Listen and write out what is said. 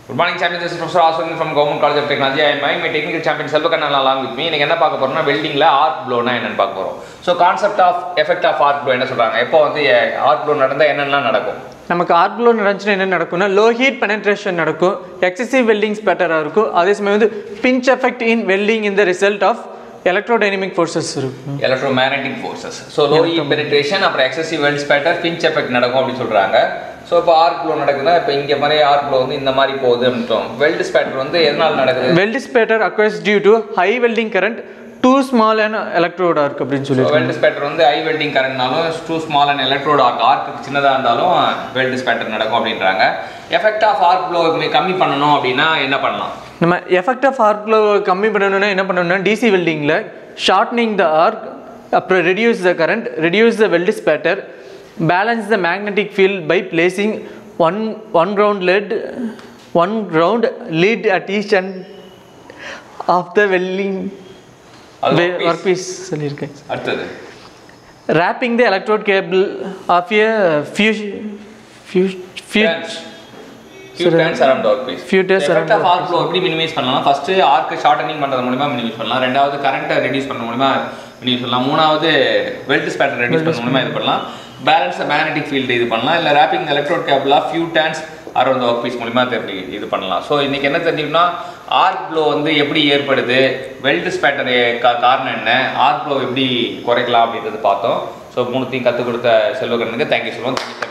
Good morning, champions. This is Professor Aswin from Government College of Technology. I am my technical champion Selvakannan along with me. இன்னைக்கு என்ன பார்க்க போறோம்னா வெல்டிங்ல arc ப்ளோனா என்னன்னு பார்க்க போறோம் so concept of effect of arc blow என்ன சொல்றாங்க எப்போ வந்து ஆர்க் ப்ளோ நடந்தா என்னென்னலாம் நடக்கும் நமக்கு ஆர்க்லோ நடந்துச்சுன்னா என்ன நடக்கும்னா லோ ஹீட் பெனட்ரேஷன் நடக்கும் எக்ஸசிவ் வெல்டிங்ஸ் பெட்டராக இருக்கும் அதே சமயம் வந்து pinch effect in welding in the result of electrodynamic forces இருக்கும் electromagnetic forces so low heat penetration அப்புறம் excessive weld spatter pinch effect நடக்கும் அப்படின்னு சொல்றாங்க ஸோ இப்போ ஆர்க் ப்ளோ நடக்குதுன்னா இப்போ இங்கே மாதிரி ஆர்க் ப்ளோ வந்து இந்த மாதிரி போகுது அப்படின்ட்டோம் வெல்ட் ஸ்பேட்டர் வந்து எதனால் நடக்குது weld spatter occurs due to high welding current too small and எலக்ட்ரோடாக இருக்குது அப்படின்னு சொல்லி வெல்ட் ஸ்பேட்டர் வந்து ஐ வெல்டிங் கரண்ட்னாலும் too small and electrode arc ஆர்க்கு சின்னதாக இருந்தாலும் வெல்ட் ஸ்பேட்டர் நடக்கும் அப்படின்றாங்க எஃபெக்ட் ஆஃப் ஆர்க் ப்ளோ கம்மி பண்ணணும் அப்படின்னா என்ன பண்ணலாம் நம்ம எஃபெக்ட் ஆஃப் ஆர்க்லோ கம்மி பண்ணணும்னா என்ன பண்ணணும்னா டிசி வெல்டிங்கில் ஷார்ட்னிங் த ஆர்க் அப்புறம் reduce the current reduce the weld spatter balance the magnetic field by placing one one round lead one round lead at each and of the welding அது work work piece சொல்லியிருக்கேன் அடுத்தது wrapping the electrode cable of a few few few Turns. Few turns around work piece. Few turns The effect around of arc flow எப்படி minimise பண்ணலாம் first arc shortening பண்றது மூலமா minimise பண்ணலாம் ரெண்டாவது கரண்ட்டை reduce பண்ண மூலமா மினிமைஸ் பண்ணலாம் மூணாவது வெல்ட் ஸ்பேட்டர் ரெடியூஸ் பண்ண மூலமா இது பண்ணலாம் பேலன்ஸ் மேக்னெட்டிக் ஃபீல்டு இது பண்ணலாம் இல்லை wrapping electrode cable of few turns around work piece மூலிமா தெரிஞ்சு இது பண்ணலாம் ஸோ இன்னைக்கு என்ன தெரிஞ்சுக்கணும்னா ஆர்க் ப்ளோ வந்து எப்படி ஏற்படுது வெல்ட் ஸ்பேட்டர் காரணம் என்ன ஆர்க் ப்ளோ எப்படி குறைக்கலாம் அப்படின்றது பார்த்தோம் ஸோ மூணுத்தையும் கற்றுக் கொடுத்த செல்வகண்ணனுக்கு தேங்க்யூ சொல்லுவோம்